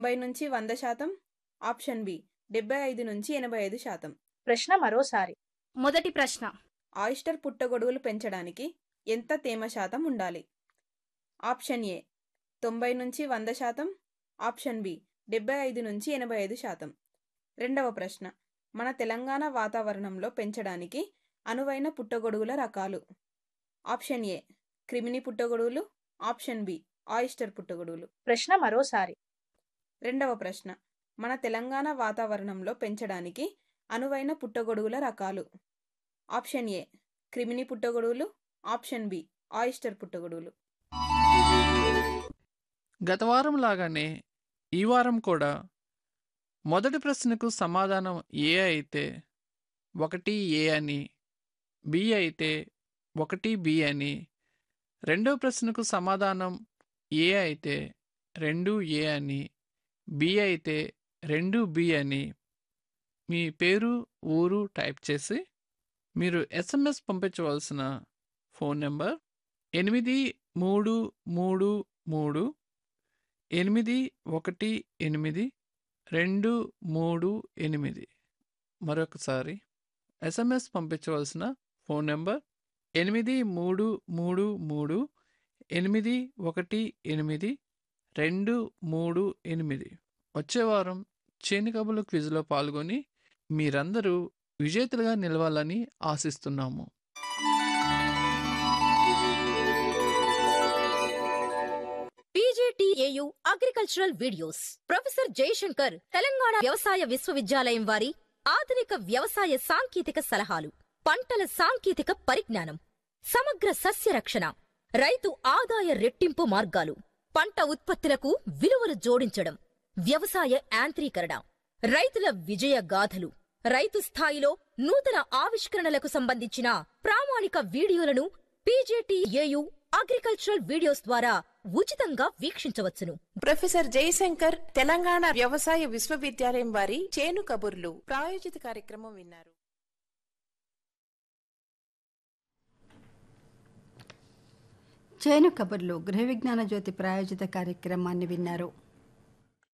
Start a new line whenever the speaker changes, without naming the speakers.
తొంభై నుంచి వంద శాతం ఆప్షన్ బి డెబ్బై ఐదు నుంచి ఎనభై ఐదు శాతం
ప్రశ్న మరోసారి
మొదటి ప్రశ్న
ఆయిస్టర్ పుట్టగొడుగులు పెంచడానికి ఎంత తేమ శాతం ఉండాలి ఆప్షన్ ఏ తొంభై నుంచి వంద శాతం ఆప్షన్ బి డెబ్బై ఐదు నుంచి ఎనభై ఐదు శాతం రెండవ ప్రశ్న మన తెలంగాణ వాతావరణంలో పెంచడానికి అనువైన పుట్టగొడుగుల రకాలు ఆప్షన్ ఏ క్రిమిని పుట్టగొడుగులు ఆప్షన్ బి ఆయిస్టర్ పుట్టగొడుగులు
ప్రశ్న మరోసారి
రెండవ ప్రశ్న మన తెలంగాణ వాతావరణంలో పెంచడానికి అనువైన పుట్టగొడుగుల రకాలు ఆప్షన్ ఏ క్రిమిని పుట్టగొడుగులు ఆప్షన్ బి ఆయిస్టర్ పుట్టగొడుగులు
గత వారం లాగానే ఈ వారం కూడా మొదటి ప్రశ్నకు సమాధానం ఏ అయితే ఒకటి ఏ అని బి అయితే ఒకటి బి అని రెండో ప్రశ్నకు సమాధానం ఏ అయితే రెండు ఏ అని బి అయితే రెండు బి అని మీ పేరు ఊరు టైప్ చేసి మీరు ఎస్ఎంఎస్ పంపించవలసిన ఫోన్ నెంబర్ ఎనిమిది మూడు మూడు మూడు ఎనిమిది ఒకటి ఎనిమిది రెండు మూడు ఎనిమిది మరొకసారి ఎస్ఎంఎస్ పంపించవలసిన ఫోన్ నెంబర్ ఎనిమిది మూడు మూడు మూడు ఎనిమిది ఒకటి ఎనిమిది రెండు మూడు ఎనిమిది వచ్చే వారం చేని కబుర్ల క్విజ్లో పాల్గొని మీరందరూ విజేతలుగా నిలవాలని ఆశిస్తున్నాము
PGTAU agricultural videos professor Jayashankar Telangana వ్యవసాయ విశ్వవిద్యాలయం వారి ఆధునిక వ్యవసాయ సాంకేతిక సలహాలు పంటల సాంకేతిక పరిజ్ఞానం సమగ్ర సస్య రక్షణ రైతు ఆదాయ రెట్టింపు మార్గాలు పంట ఉత్పత్తులకు విలువలు జోడించడం వ్యవసాయ యాంత్రీకరణ రైతుల విజయ గాథలు రైతు స్థాయిలో నూతన ఆవిష్కరణలకు సంబంధించిన ప్రామాణిక వీడియోలను పీజేటీఏయు అగ్రికల్చరల్ వీడియోస్ ద్వారా ఉచితంగా వీక్షించవచ్చును
ప్రొఫెసర్ జయశంకర్ తెలంగాణ వ్యవసాయ విశ్వవిద్యాలయం వారి చేను కబుర్లు ప్రాయోజిత కార్యక్రమం విన్నారు
చేను కబుర్లు గృహ విజ్ఞాన జ్యోతి ప్రాయోజిత కార్యక్రమాన్ని విన్నారు